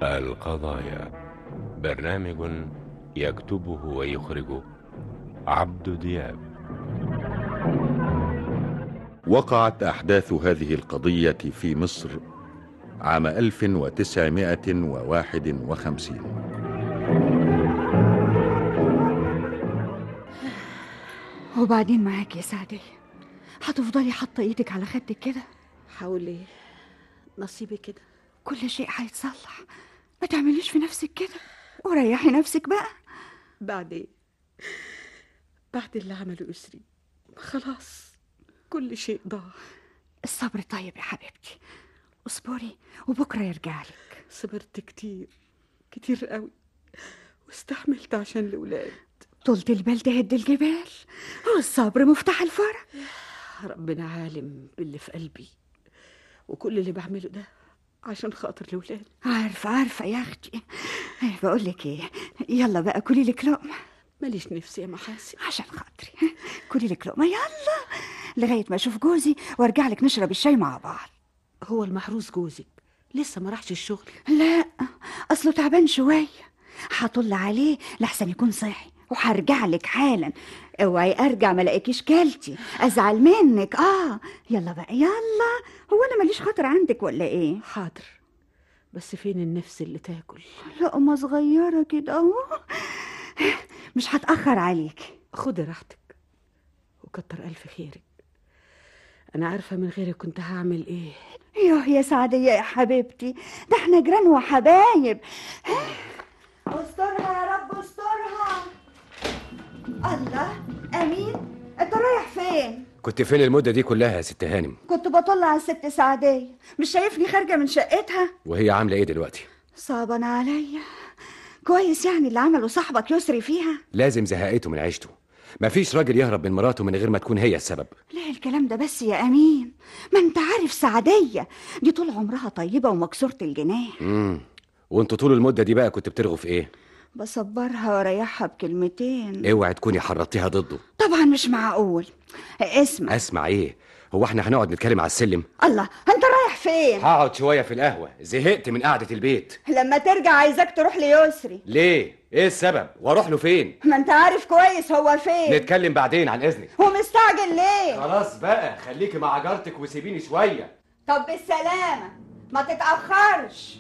القضايا برنامج يكتبه ويخرجه عبد دياب وقعت أحداث هذه القضية في مصر عام 1951 وبعدين معاك يا سعدية هتفضلي حاطة ايدك على خدك كده حاولي نصيبي كده كل شيء هيتصلح ما تعمليش في نفسك كده وريحي نفسك بقى بعد ايه بعد اللي عمله يسري خلاص كل شيء ضاع الصبر طيب يا حبيبتي اصبري وبكرة يرجع لك صبرت كتير كتير قوي واستحملت عشان الولاد طولة البال تهد الجبال والصبر مفتاح الفرج ربنا عالم باللي في قلبي وكل اللي بعمله ده عشان خاطر الولاد عارفة عارفة يا أختي بقول لك إيه يلا بقى كلي لك لقمة ماليش نفسي يا محاسن عشان خاطري كلي لك لقمة يلا لغاية ما أشوف جوزي وأرجع لك نشرب الشاي مع بعض هو المحروس جوزك لسه ما راحش الشغل لا أصله تعبان شوية هطل عليه لحسن يكون صاحي وهرجع لك حالا اوعي ارجع ما الاقيكيش كلتي ازعل منك اه يلا بقى يلا هو انا ماليش خاطر عندك ولا ايه حاضر بس فين النفس اللي تاكل لقمه صغيره كده اهو مش هتاخر عليك خدي راحتك وكتر الف خيرك انا عارفه من غيرك كنت هعمل ايه يوه يا سعديه يا حبيبتي ده احنا جيران وحبايب استرها يا رب استرها الله امين انت رايح فين كنت فين المدة دي كلها يا ست هانم كنت بطلع على الست سعديه مش شايفني خارجه من شقتها وهي عاملة ايه دلوقتي صعبان عليا كويس يعني اللي عمله صاحبك يسري فيها لازم زهقته من عيشته مفيش راجل يهرب من مراته من غير ما تكون هي السبب لا الكلام ده بس يا امين ما انت عارف سعديه دي طول عمرها طيبه ومكسوره الجناح امم وانتوا طول المدة دي بقى كنت بترغوا في ايه بصبرها واريحها بكلمتين اوعي تكوني حرضتيها ضده طبعا مش معقول اسمع اسمع ايه هو احنا هنقعد نتكلم على السلم الله انت رايح فين هقعد شوية في القهوة زهقت من قعدة البيت لما ترجع عايزاك تروح ليسري ليه ايه السبب واروح له فين ما انت عارف كويس هو فين نتكلم بعدين عن اذنك ومستعجل ليه خلاص بقى خليكي مع جارتك وسيبيني شوية طب بالسلامه ما تتاخرش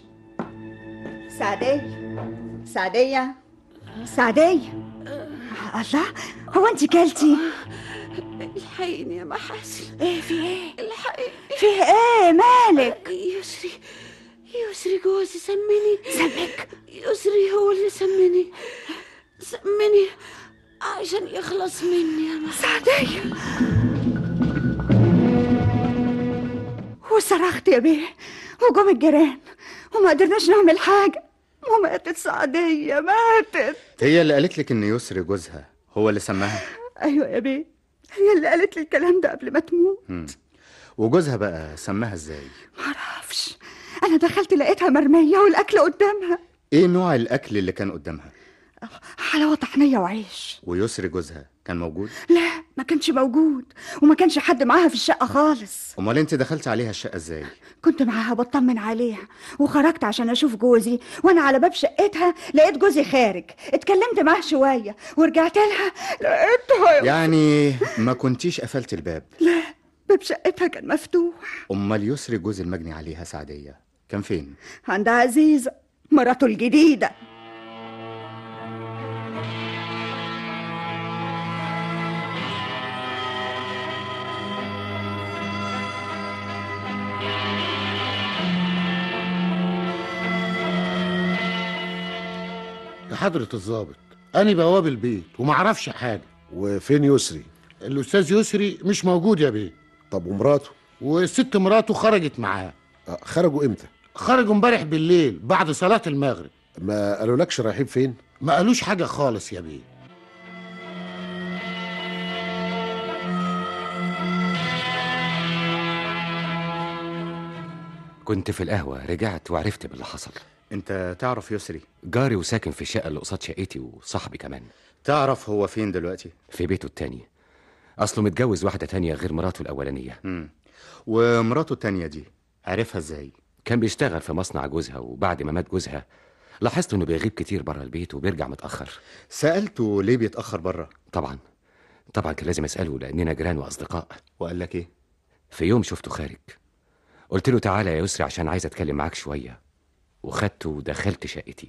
سعديه سعديه سعديه الله هو انت كلتي الحقيني يا محاسن ايه في ايه الحقيني في ايه مالك يسري يسري جوزي سمني سمك يسري هو اللي سمني سمني عشان يخلص مني يا محاسن سعديه وصرخت يا بيه وجم الجيران وما قدرناش نعمل حاجه وماتت سعديه ماتت هي اللي قالت لك ان يسري جوزها هو اللي سماها ايوه يا بيه هي اللي قالت لي الكلام ده قبل ما تموت مم. وجوزها بقى سماها ازاي معرفش انا دخلت لقيتها مرميه والاكل قدامها ايه نوع الاكل اللي كان قدامها حلاوه طحنيه وعيش ويسري جوزها كان موجود لا ما كانش موجود وما كانش حد معاها في الشقه خالص امال انت دخلت عليها الشقه ازاي كنت معاها بطمن عليها وخرجت عشان اشوف جوزي وانا على باب شقتها لقيت جوزي خارج اتكلمت معاه شويه ورجعت لها لقيتها يعني ما كنتيش قفلت الباب لا باب شقتها كان مفتوح امال يسري جوز المجني عليها سعديه كان فين عند عزيزه مراته الجديده يا حضرة الضابط أنا بواب البيت وما اعرفش حاجة وفين يسري الأستاذ يسري مش موجود يا بيه طب ومراته والست مراته خرجت معاه آه، خرجوا امتى خرجوا امبارح بالليل بعد صلاة المغرب ما قالولكش رايحين فين ما قالوش حاجة خالص يا بيه كنت في القهوة رجعت وعرفت باللي حصل انت تعرف يسري جاري وساكن في الشقة اللي قصاد شقتي وصاحبي كمان تعرف هو فين دلوقتي في بيته التاني أصله متجوز واحدة تانية غير مراته الأولانية مم. ومراته التانية دي عرفها ازاي كان بيشتغل في مصنع جوزها وبعد ما مات جوزها لاحظت انه بيغيب كتير بره البيت وبيرجع متاخر سالته ليه بيتاخر بره طبعا طبعا كان لازم اساله لاننا جيران واصدقاء وقال لك ايه في يوم شفته خارج قلت له تعالى يا يسري عشان عايز اتكلم معاك شويه وخدته ودخلت شقتي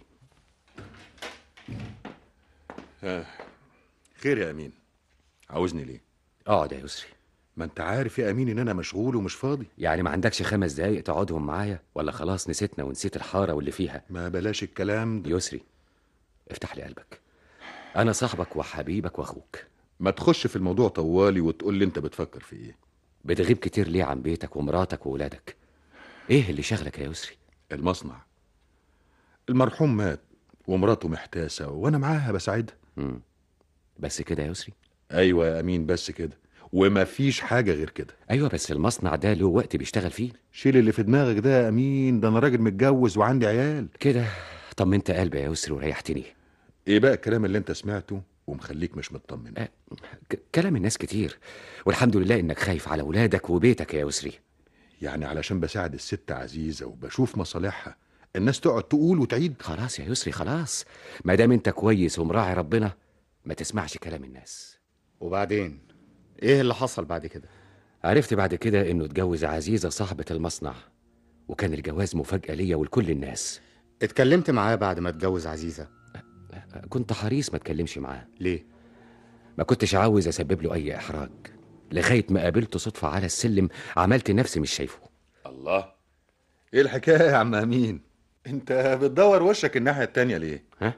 خير يا امين عاوزني ليه اقعد يا يسري ما انت عارف يا امين ان انا مشغول ومش فاضي يعني ما عندكش خمس دقايق تقعدهم معايا ولا خلاص نسيتنا ونسيت الحاره واللي فيها ما بلاش الكلام ده يسري افتح لي قلبك انا صاحبك وحبيبك واخوك ما تخش في الموضوع طوالي وتقول لي انت بتفكر في ايه بتغيب كتير ليه عن بيتك ومراتك وولادك ايه اللي شغلك يا يسري المصنع المرحوم مات ومراته محتاسه وانا معاها بساعدها مم. بس كده يا يسري ايوه يا امين بس كده وما فيش حاجه غير كده ايوه بس المصنع ده له وقت بيشتغل فيه شيل اللي في دماغك ده يا امين ده انا راجل متجوز وعندي عيال كده طمنت قلبي يا يسري وريحتني ايه بقى الكلام اللي انت سمعته ومخليك مش مطمن أه، ك- كلام الناس كتير والحمد لله انك خايف على ولادك وبيتك يا يسري يعني علشان بساعد الست عزيزه وبشوف مصالحها الناس تقعد تقول وتعيد خلاص يا يسري خلاص ما دام انت كويس ومراعي ربنا ما تسمعش كلام الناس وبعدين ايه اللي حصل بعد كده عرفت بعد كده انه اتجوز عزيزة صاحبة المصنع وكان الجواز مفاجأة ليا ولكل الناس اتكلمت معاه بعد ما اتجوز عزيزه كنت حريص ما اتكلمش معاه ليه ما كنتش عاوز اسبب له اي احراج لغاية ما قابلته صدفة على السلم عملت نفسي مش شايفه الله ايه الحكايه يا عم امين انت بتدور وشك الناحيه التانية ليه ها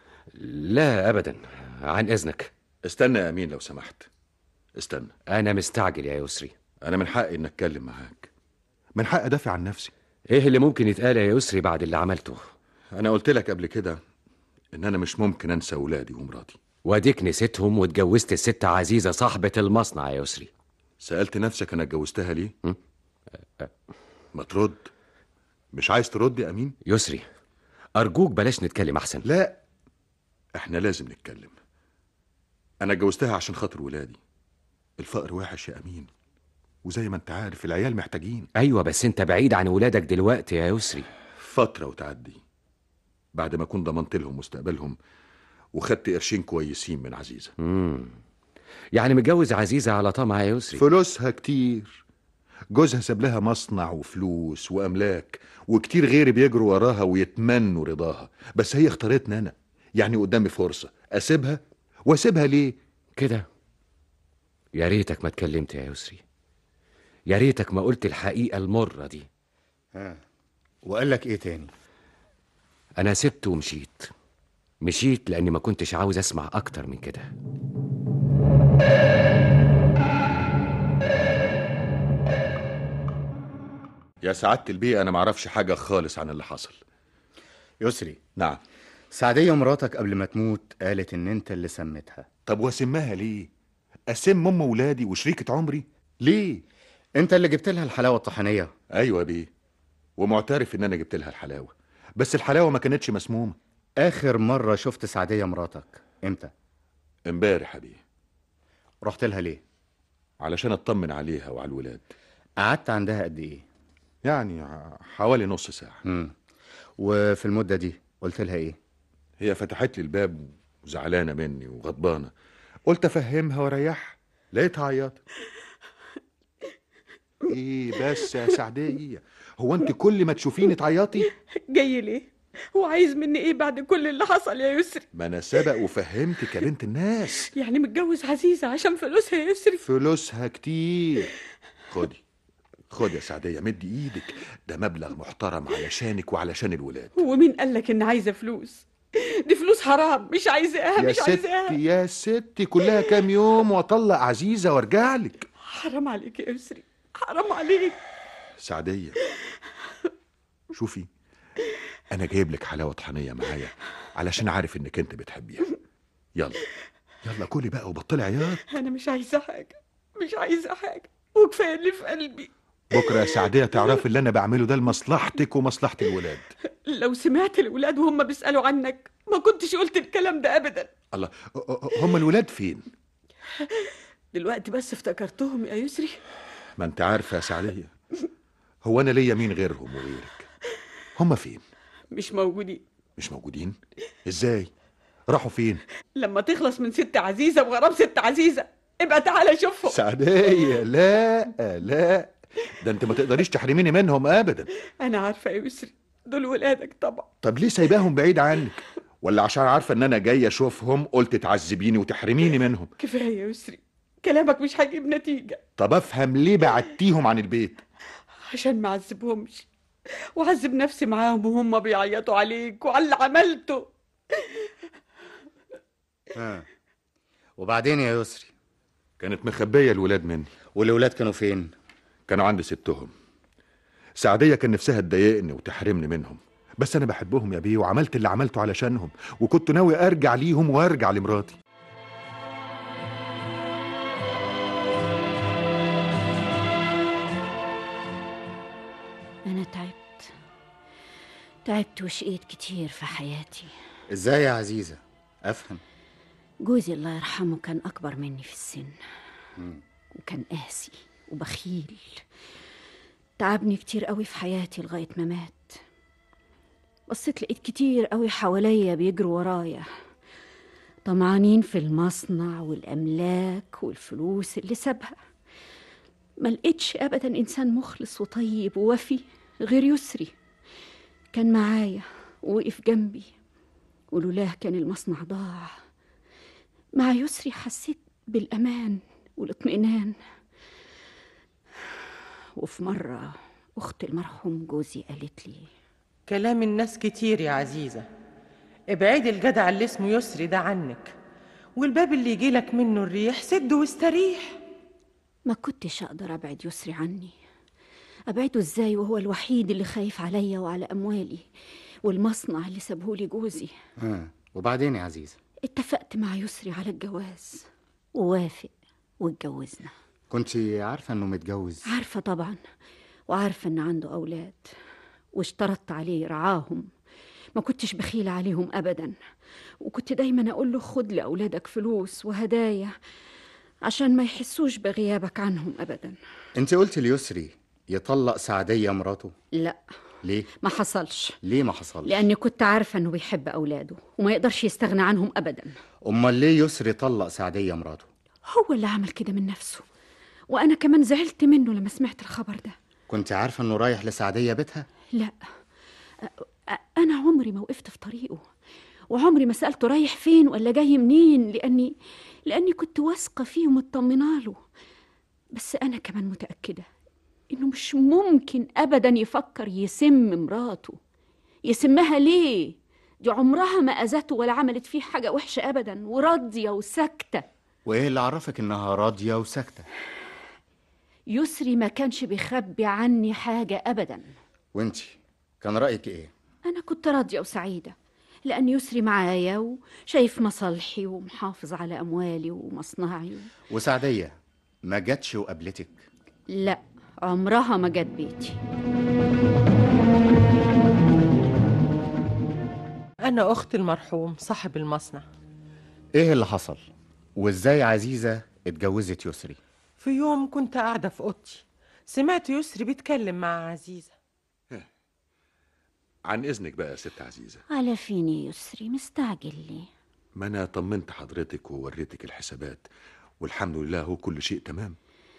لا ابدا عن اذنك استنى يا امين لو سمحت استنى انا مستعجل يا يسري انا من حقي ان اتكلم معاك من حقي ادافع عن نفسي ايه اللي ممكن يتقال يا يسري بعد اللي عملته انا قلت لك قبل كده ان انا مش ممكن انسى ولادي ومراتي واديك نسيتهم واتجوزت الست عزيزة صاحبة المصنع يا يسري سالت نفسك انا اتجوزتها ليه م? ما ترد مش عايز ترد يا امين يسري ارجوك بلاش نتكلم احسن لا احنا لازم نتكلم انا اتجوزتها عشان خاطر ولادي الفقر وحش يا امين وزي ما انت عارف العيال محتاجين ايوه بس انت بعيد عن ولادك دلوقتي يا يسري فتره وتعدي بعد ما اكون ضمنت لهم مستقبلهم وخدت قرشين كويسين من عزيزه امم يعني متجوز عزيزة على طمع يا يسري فلوسها كتير جوزها ساب لها مصنع وفلوس واملاك وكتير غيري بيجروا وراها ويتمنوا رضاها بس هي اختارتني انا يعني قدامي فرصه اسيبها واسيبها ليه كده يا ريتك ما اتكلمت يا يسري يا ريتك ما قلت الحقيقة المرة دي ها وقال لك ايه تاني انا سبت ومشيت مشيت لاني ما كنتش عاوز اسمع اكتر من كده يا سعاده البيئه انا معرفش حاجه خالص عن اللي حصل يسري نعم سعديه مراتك قبل ما تموت قالت ان انت اللي سميتها طب واسمها ليه اسم ام ولادي وشريكه عمري ليه انت اللي جبت لها الحلاوه الطحينيه ايوه يا بيه ومعترف ان انا جبت لها الحلاوه بس الحلاوه ما كانتش مسمومه اخر مره شفت سعديه مراتك امتى امبارح يا بيه رحت لها ليه علشان اطمن عليها وعلى الولاد قعدت عندها قد ايه يعني ع- حوالي نص ساعه امم وفي المده دي قلت لها ايه هي فتحت لي الباب وزعلانه مني وغضبانه قلت افهمها واريحها لقيتها عيطت ايه بس يا سعديه هو انت كل ما تشوفيني تعيطي جاي ليه هو عايز مني ايه بعد كل اللي حصل يا يسري ما انا سبق وفهمتك يا بنت الناس يعني متجوز عزيزة عشان فلوسها يا يسري فلوسها كتير خدي خدي يا سعديه مدي ايدك ده مبلغ محترم علشانك وعلشان الولاد ومين قال لك ان عايزة فلوس دي فلوس حرام مش عايزاها يا مش عايزاها ستي يا ستي كلها كام يوم واطلق عزيزه وارجع لك حرام عليك يا يسري حرام عليك سعدية شوفي أنا جايب لك حلاوة طحينية معايا علشان عارف إنك أنت بتحبيها يلا يلا كلي بقى وبطلي عياط انا مش عايزة حاجة مش عايزة حاجة وكفاية اللي في قلبي بكرة يا سعدية تعرفي اللي أنا بعمله ده لمصلحتك ومصلحة الولاد لو سمعت الولاد وهم بيسألوا عنك ما كنتش قلت الكلام ده ابدا الله أ- أ- هم الولاد فين؟ دلوقتي بس افتكرتهم يا يسري ما أنت عارفة يا سعدية هو أنا ليا مين غيرهم وغيرك هما فين مش موجودين مش موجودين ازاي راحوا فين لما تخلص من ست عزيزة وغرام ست عزيزة ابقى تعالى شوفهم سعدية لا لا ده انت ما تقدريش تحرميني منهم ابدا أنا عارفة يا يسري دول ولادك طبعا طب ليه سايباهم بعيد عنك ولا عشان عارفه ان انا جاي اشوفهم قلت تعذبيني وتحرميني منهم كفاية يا يسري كلامك مش هيجيب نتيجة طب افهم ليه بعدتيهم عن البيت عشان ما عذبهمش وعذب نفسي معاهم وهم بيعيطوا عليك وعلى اللي عملته ها وبعدين يا يسري كانت مخبيه الولاد مني والولاد كانوا فين كانوا عند ستهم سعدية كان نفسها تضايقني وتحرمني منهم بس أنا بحبهم يا بيه وعملت اللي عملته علشانهم وكنت ناوي أرجع ليهم وأرجع لمراتي أنا تعبت تعبت وشقيت كتير في حياتي ازاي يا عزيزة افهم جوزي الله يرحمه كان أكبر مني في السن وكان قاسي وبخيل تعبني كتير قوي في حياتي لغاية ما مات بصيت لقيت كتير قوي حواليا بيجروا ورايا طمعانين في المصنع والأملاك والفلوس اللي سابها ما لقيتش أبدا إنسان مخلص وطيب ووفي غير يسري كان معايا ووقف جنبي ولولاه كان المصنع ضاع مع يسري حسيت بالأمان والاطمئنان وفي مرة أخت المرحوم جوزي قالت لي كلام الناس كتير يا عزيزة ابعدي الجدع اللي اسمه يسري ده عنك والباب اللي يجيلك منه الريح سده واستريح ما كنتش أقدر أبعد يسري عني أبعده إزاي وهو الوحيد اللي خايف عليا وعلى أموالي والمصنع اللي سابهولي جوزي ها وبعدين يا عزيزة اتفقت مع يسري على الجواز ووافق واتجوزنا كنت عارفة انه متجوز عارفة طبعا وعارفة إن عنده أولاد واشترطت عليه يرعاهم ما كنتش بخيلة عليهم أبدا وكنت دايما أقول له خد لأولادك فلوس وهدايا عشان ما يحسوش بغيابك عنهم أبدا انت قلت ليسري يطلق سعدية مراته لا ليه ما حصلش ليه ما حصلش لأني كنت عارفة إنه بيحب أولاده وما يقدرش يستغنى عنهم أبدا امال ليه يسري طلق سعدية مراته هو اللي عمل كده من نفسه وأنا كمان زعلت منه لما سمعت الخبر ده كنت عارفة انه رايح لسعدية بيتها لا أ- أ- أنا عمري ما وقفت في طريقه وعمري ما سألته رايح فين ولا جاي منين لأني لأني كنت واثقة فيه ومطمنة له بس أنا كمان متأكدة إنه مش ممكن أبدا يفكر يسم مراته يسمها ليه؟ دي عمرها ما أذته ولا عملت فيه حاجة وحشة أبدا وراضية وساكتة وايه اللي عرفك انها راضية وساكتة يسري ما كانش بيخبي عني حاجة أبدا وانت كان رأيك ايه أنا كنت راضية وسعيدة لأن يسري معايا وشايف مصالحي ومحافظ على أموالي ومصنعي وسعدية ما جاتش وقابلتك لا عمرها ما جت بيتي أنا أخت المرحوم صاحب المصنع ايه اللي حصل وازاي عزيزة اتجوزت يسري في يوم كنت قاعدة في أوضتي سمعت يسري بيتكلم مع عزيزة عن إذنك بقى يا ست عزيزة على فين يا يسري مستعجل ليه ما أنا طمنت حضرتك ووريتك الحسابات والحمد لله هو كل شيء تمام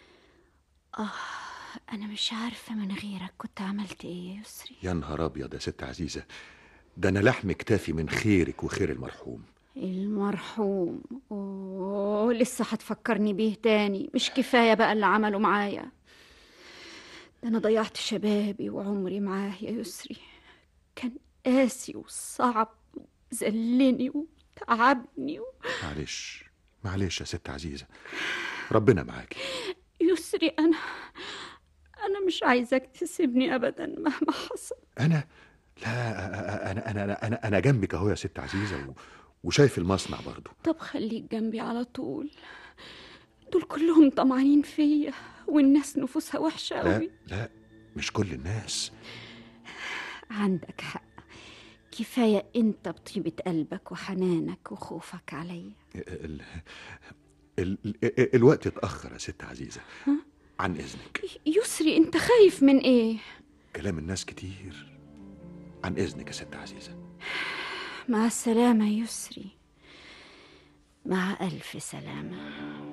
أنا مش عارفة من غيرك كنت عملت إيه يا يسري يا نهار أبيض يا ست عزيزة ده أنا لحم كتافي من خيرك وخير المرحوم المرحوم أوه لسه هتفكرني بيه تاني مش كفاية بقى اللي عمله معايا ده أنا ضيعت شبابي وعمري معاه يا يسري كان قاسي وصعب زلني وتعبني و... معلش معلش يا ست عزيزة ربنا معاكي يسري أنا أنا مش عايزاك تسيبني أبدا مهما حصل أنا لا أنا أنا أنا أنا, أنا جنبك أهو يا ست عزيزة و... وشايف المصنع برضو طب خليك جنبي على طول دول كلهم طمعانين فيا والناس نفوسها وحشة لا أوي لا مش كل الناس عندك حق كفاية أنت بطيبة قلبك وحنانك وخوفك عليا ال... ال... ال... الوقت اتأخر يا ست عزيزة عن إذنك يسري أنت خايف من إيه؟ كلام الناس كتير عن اذنك يا ست عزيزه مع السلامة يا يسري مع ألف سلامة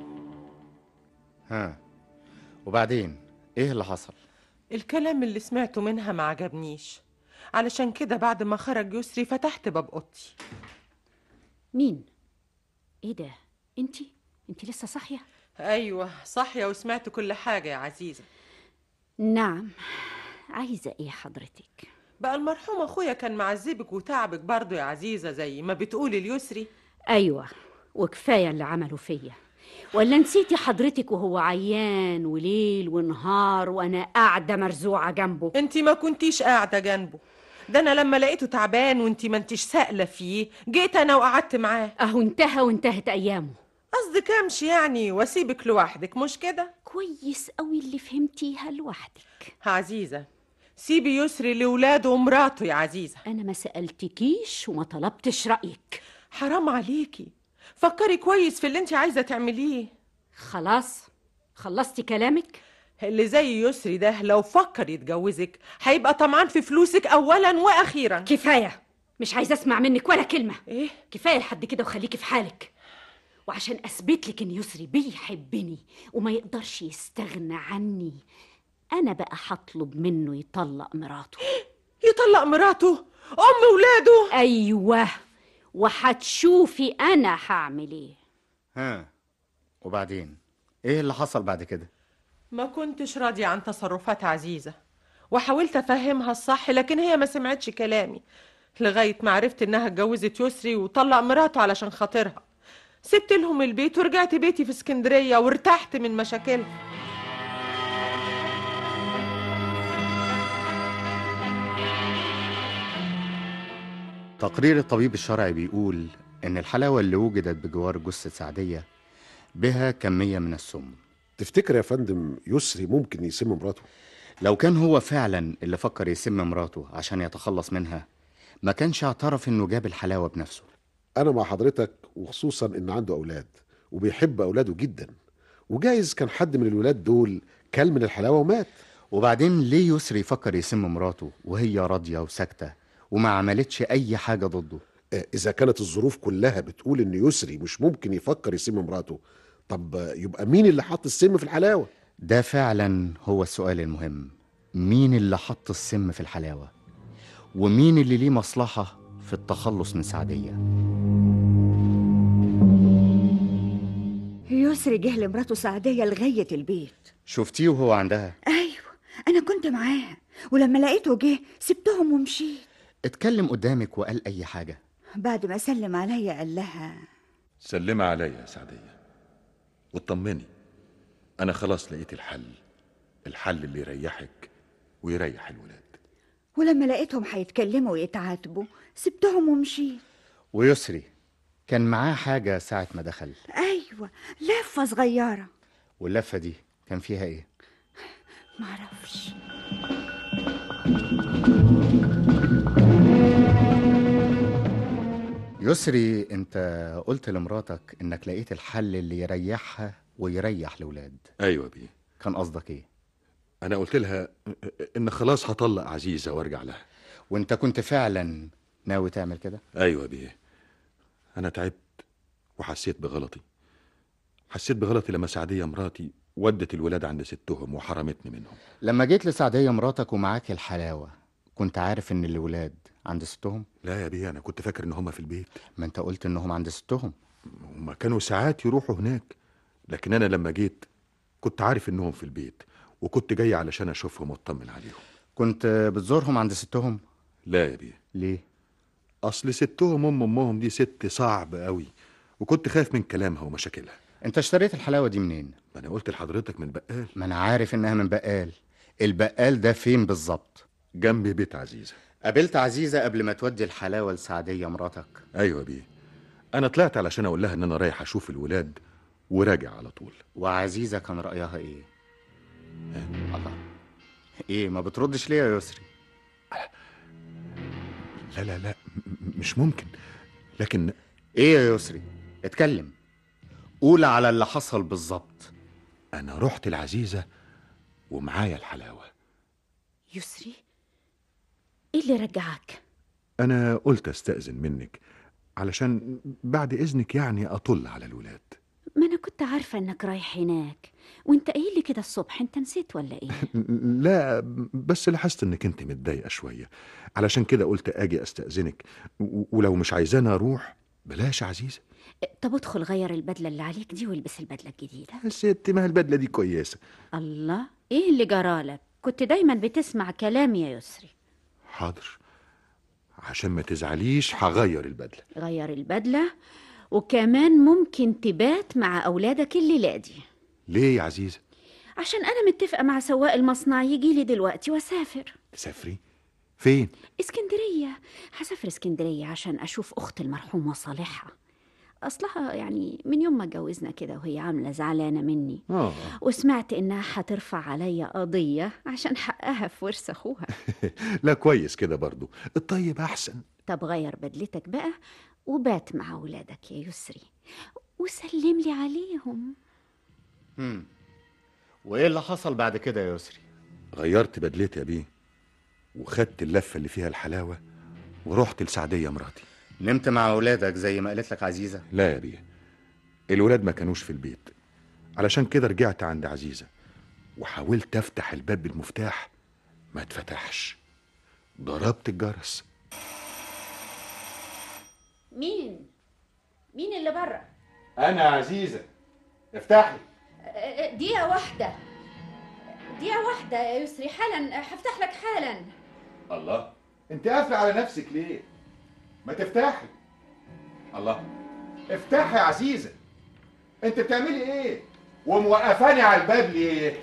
ها وبعدين ايه اللي حصل الكلام اللي سمعته منها ما عجبنيش علشان كده بعد ما خرج يسري فتحت باب اوضتي مين ايه ده انتي انتي لسه صاحيه ايوه صاحيه وسمعت كل حاجه يا عزيزه نعم عايزه ايه حضرتك بقى المرحوم اخويا كان معذبك وتعبك برضه يا عزيزه زي ما بتقولي اليسري ايوه وكفايه اللي عمله فيا ولا نسيتي حضرتك وهو عيان وليل ونهار وانا قاعده مرزوعه جنبه انت ما كنتيش قاعده جنبه ده انا لما لقيته تعبان وانت ما انتش سائله فيه جيت انا وقعدت معاه اهو انتهى وانتهت ايامه قصدك امشي يعني واسيبك لوحدك مش كده كويس قوي اللي فهمتيها لوحدك عزيزه سيبي يسري لاولاده ومراته يا عزيزه انا ما سالتكيش وما طلبتش رايك حرام عليكي فكري كويس في اللي انت عايزه تعمليه خلاص خلصتي كلامك اللي زي يسري ده لو فكر يتجوزك هيبقى طمعان في فلوسك اولا واخيرا كفايه مش عايزه اسمع منك ولا كلمه ايه كفايه لحد كده وخليكي في حالك وعشان اثبت لك ان يسري بيحبني وما يقدرش يستغنى عني انا بقى هطلب منه يطلق مراته يطلق مراته ام ولاده ايوه وهتشوفي انا هعمل ايه ها وبعدين ايه اللي حصل بعد كده ما كنتش راضية عن تصرفات عزيزة وحاولت أفهمها الصح لكن هي ما سمعتش كلامي لغاية ما عرفت إنها اتجوزت يسري وطلق مراته علشان خاطرها سبت لهم البيت ورجعت بيتي في اسكندرية وارتحت من مشاكلها تقرير الطبيب الشرعي بيقول ان الحلاوه اللي وجدت بجوار جثه سعديه بها كميه من السم تفتكر يا فندم يسري ممكن يسم مراته لو كان هو فعلا اللي فكر يسم مراته عشان يتخلص منها ما كانش اعترف انه جاب الحلاوه بنفسه انا مع حضرتك وخصوصا ان عنده اولاد وبيحب اولاده جدا وجايز كان حد من الولاد دول كل من الحلاوه ومات وبعدين ليه يسري يفكر يسم مراته وهي راضيه وساكته وما عملتش اي حاجه ضده آه، اذا كانت الظروف كلها بتقول ان يسري مش ممكن يفكر يسم مراته طب آه، يبقى مين اللي حط السم في الحلاوه ده فعلا هو السؤال المهم مين اللي حط السم في الحلاوه ومين اللي ليه مصلحه في التخلص من سعديه يسري جه لمراته سعدية لغاية البيت شفتيه وهو عندها أيوة أنا كنت معاها ولما لقيته جه سبتهم ومشيت اتكلم قدامك وقال اي حاجه بعد ما سلم عليا قال لها سلمي عليا يا سعديه واطمني انا خلاص لقيت الحل الحل اللي يريحك ويريح الولاد ولما لقيتهم هيتكلموا ويتعاتبوا سبتهم ومشيت ويسري كان معاه حاجه ساعه ما دخل أيوة لفة صغيرة واللفه دي كان فيها ايه معرفش يسري انت قلت لمراتك انك لقيت الحل اللي يريحها ويريح الولاد ايوه بيه كان قصدك ايه انا قلت لها ان خلاص هطلق عزيزه وارجع لها وانت كنت فعلا ناوي تعمل كده ايوه بيه انا تعبت وحسيت بغلطي حسيت بغلطي لما سعديه مراتي ودت الولاد عند ستهم وحرمتني منهم لما جيت لسعديه مراتك ومعاك الحلاوه كنت عارف ان الولاد عند ستهم لا يا بيه انا كنت فاكر ان هم في البيت ما انت قلت انهم عند ستهم هم كانوا ساعات يروحوا هناك لكن انا لما جيت كنت عارف انهم في البيت وكنت جاي علشان اشوفهم واطمن عليهم كنت بتزورهم عند ستهم لا يا بيه ليه اصل ستهم ام امهم دي ست صعب قوي وكنت خايف من كلامها ومشاكلها انت اشتريت الحلاوه دي منين ما انا قلت لحضرتك من بقال ما انا عارف انها من بقال البقال ده فين بالظبط جنب بيت عزيزه قابلت عزيزه قبل ما تودي الحلاوه لسعديه مراتك ايوه بيه انا طلعت علشان اقول لها ان انا رايح اشوف الولاد وراجع على طول وعزيزه كان رايها ايه الله ايه ما بتردش ليه يا يسري لا لا لا م- مش ممكن لكن ايه يا يسري اتكلم قول على اللي حصل بالظبط انا رحت العزيزه ومعايا الحلاوه يسري ايه اللي رجعك انا قلت استأذن منك علشان بعد اذنك يعني اطل على الولاد ما انا كنت عارفه انك رايح هناك وانت قايل لي كده الصبح انت نسيت ولا ايه لا بس لاحظت انك انت متضايقه شويه علشان كده قلت اجي استأذنك و- ولو مش عايزاني اروح بلاش يا عزيزه طب ادخل غير البدله اللي عليك دي والبس البدله الجديده يا ست ما البدله دي كويسه الله ايه اللي جرالك كنت دايما بتسمع كلامي يا يسري حاضر عشان ما تزعليش هغير البدله غير البدله وكمان ممكن تبات مع اولادك الليله دي ليه يا عزيزه عشان انا متفقه مع سواق المصنع يجي لي دلوقتي واسافر تسافري فين اسكندريه هسافر اسكندريه عشان اشوف اخت المرحومه صالحه اصلها يعني من يوم ما اتجوزنا كده وهي عامله زعلانه مني اه وسمعت انها هترفع عليا قضيه عشان حقها في ورث اخوها لا كويس كده برضو الطيب احسن طب غير بدلتك بقى وبات مع ولادك يا يسري وسلم لي عليهم مم. وايه اللي حصل بعد كده يا يسري غيرت بدلتي يا بيه وخدت اللفه اللي فيها الحلاوه ورحت لسعديه مراتي نمت مع اولادك زي ما قالت لك عزيزه لا يا بيه الولاد ما كانوش في البيت علشان كده رجعت عند عزيزه وحاولت افتح الباب بالمفتاح ما اتفتحش ضربت الجرس مين مين اللي بره انا عزيزه افتحي دقيقه واحده دقيقه واحده يا يسري حالا هفتح لك حالا الله انت قافله على نفسك ليه ما تفتحي الله افتحي يا عزيزه انت بتعملي ايه وموقفاني على الباب ليه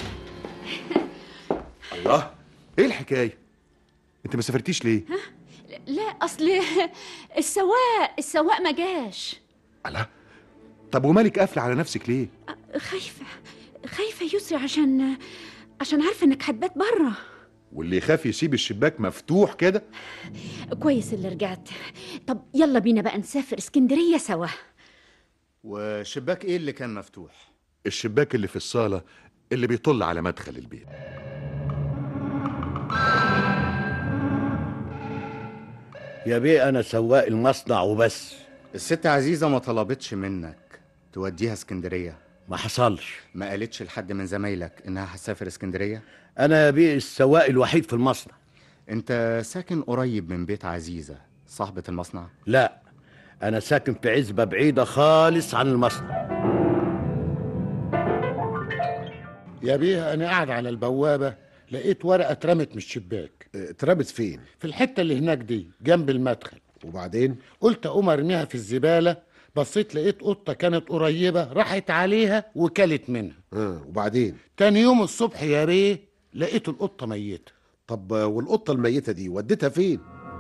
الله ايه الحكايه انت ما سافرتيش ليه لا اصل السواق السواق ما جاش الله طب ومالك قافله على نفسك ليه خايفه خايفه يا يسري عشان عشان عارفه انك هتبات بره واللي يخاف يسيب الشباك مفتوح كده كويس اللي رجعت طب يلا بينا بقى نسافر اسكندريه سوا وشباك ايه اللي كان مفتوح الشباك اللي في الصاله اللي بيطل على مدخل البيت يا بيه انا سواق المصنع وبس الست عزيزه ما طلبتش منك توديها اسكندريه ما حصلش ما قالتش لحد من زمايلك انها هتسافر اسكندريه انا يا بيه السواق الوحيد في المصنع انت ساكن قريب من بيت عزيزه صاحبه المصنع لا انا ساكن في عزبه بعيده خالص عن المصنع يا بيه انا قاعد على البوابه لقيت ورقه اترمت من الشباك اترمت فين في الحته اللي هناك دي جنب المدخل وبعدين قلت اقوم ارميها في الزباله بصيت لقيت قطه كانت قريبه راحت عليها وكلت منها اه وبعدين تاني يوم الصبح يا بيه لقيت القطه ميته طب والقطه الميته دي وديتها فين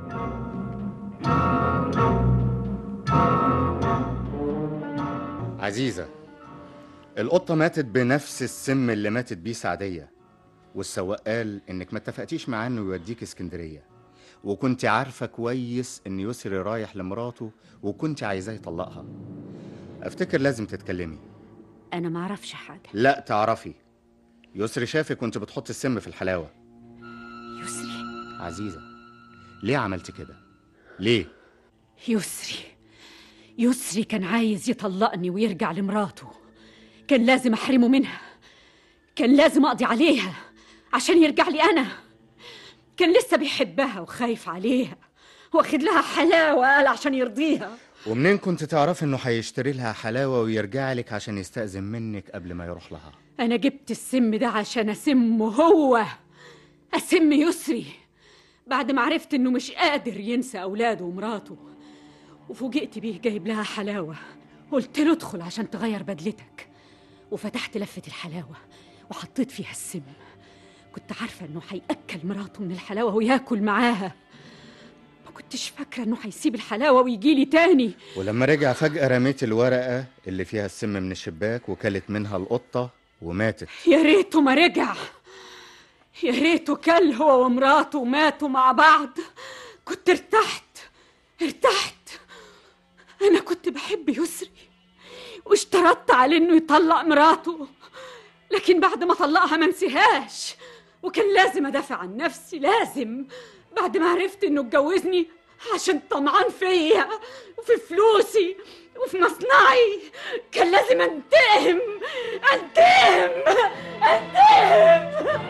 عزيزه القطه ماتت بنفس السم اللي ماتت بيه سعديه والسواق قال انك ما اتفقتيش معاه انه يوديك اسكندريه وكنت عارفه كويس ان يسري رايح لمراته وكنت عايزاه يطلقها افتكر لازم تتكلمي انا ما اعرفش حاجه لا تعرفي يسري شافك وانت بتحط السم في الحلاوه يسري عزيزه ليه عملت كده ليه يسري يسري كان عايز يطلقني ويرجع لمراته كان لازم احرمه منها كان لازم اقضي عليها عشان يرجع لي انا كان لسه بيحبها وخايف عليها واخد لها حلاوه قال عشان يرضيها ومنين كنت تعرفي انه هيشتري لها حلاوه ويرجع لك عشان يستأذن منك قبل ما يروح لها انا جبت السم ده عشان اسمه هو اسم يسري بعد ما عرفت انه مش قادر ينسى اولاده ومراته وفوجئت بيه جايب لها حلاوه قلت له ادخل عشان تغير بدلتك وفتحت لفه الحلاوه وحطيت فيها السم كنت عارفه انه هياكل مراته من الحلاوه وياكل معاها ما كنتش فاكره انه هيسيب الحلاوه ويجي لي تاني ولما رجع فجأة رميت الورقة اللي فيها السم من الشباك وكلت منها القطة وماتت يا ريته ما رجع يا ريته كل هو ومراته وماتوا مع بعض كنت ارتحت ارتحت انا كنت بحب يسري واشترطت عليه انه يطلق مراته لكن بعد ما طلقها ما نسيهاش وكان لازم ادافع عن نفسي لازم بعد ما عرفت انه اتجوزني عشان طمعان فيا وفي فلوسي وفي مصنعي كان لازم انتقم انتقم انتقم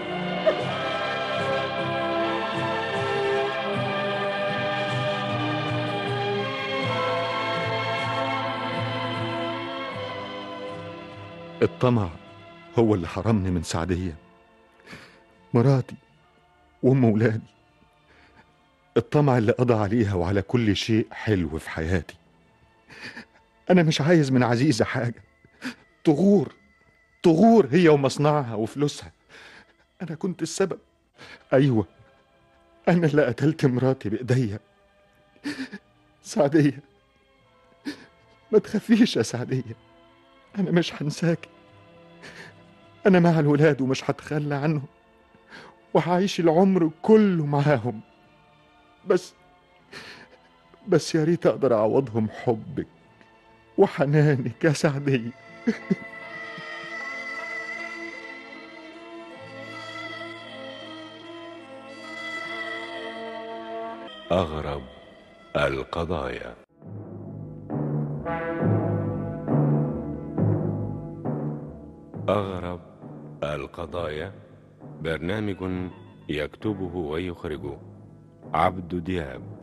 الطمع هو اللي حرمني من سعدية مراتي وأم ولادي الطمع اللي قضى عليها وعلى كل شيء حلو في حياتي أنا مش عايز من عزيزة حاجة تغور تغور هي ومصنعها وفلوسها أنا كنت السبب أيوة أنا اللي قتلت مراتي بإيديا سعدية ما تخافيش يا سعدية أنا مش هنساكي أنا مع الولاد ومش هتخلى عنهم وهعيش العمر كله معاهم بس بس يا ريت أقدر أعوضهم حبك وحنانك يا سعدية أغرب القضايا أغرب القضايا برنامج يكتبه ويخرجه عبد دياب